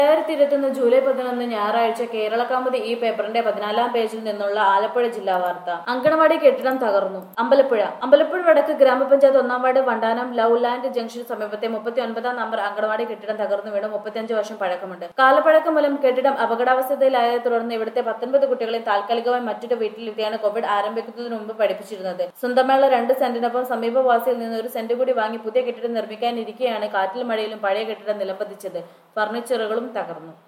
രണ്ടായിരത്തി ഇരുപത്തൊന്ന് ജൂലൈ പതിനൊന്ന് ഞായറാഴ്ച കേരള കൗമുദി ഈ പേപ്പറിന്റെ പതിനാലാം പേജിൽ നിന്നുള്ള ആലപ്പുഴ ജില്ലാ വാർത്ത അങ്കണവാടി കെട്ടിടം തകർന്നു അമ്പലപ്പുഴ അമ്പലപ്പുഴ വടക്ക് ഗ്രാമപഞ്ചായത്ത് ഒന്നാം വാർഡ് വണ്ടാനം ലൗലാൻഡ് ജംഗ്ഷൻ സമീപത്തെ മുപ്പത്തി ഒൻപതാം നമ്പർ അങ്കണവാടി കെട്ടിടം തകർന്നു വീണ് മുപ്പത്തിയഞ്ച് വർഷം പഴക്കമുണ്ട് കാലപ്പഴക്കം മൂലം കെട്ടിടം അപകടാവസ്ഥയിലായതെ തുടർന്ന് ഇവിടുത്തെ പത്തൊൻപത് കുട്ടികളെ താൽക്കാലികമായി മറ്റൊരു വീട്ടിലിരുത്തിയാണ് കോവിഡ് ആരംഭിക്കുന്നതിന് മുമ്പ് പഠിപ്പിച്ചിരുന്നത് സ്വന്തമുള്ള രണ്ട് സെന്റിനൊപ്പം സമീപവാസിയിൽ നിന്ന് ഒരു സെന്റ് കൂടി വാങ്ങി പുതിയ കെട്ടിടം നിർമ്മിക്കാനിരിക്കെയാണ് കാറ്റിലും മഴയിലും പഴയ കെട്ടിടം നിലംപതിച്ചത് ഫർണിച്ചറുകളും തകർന്നു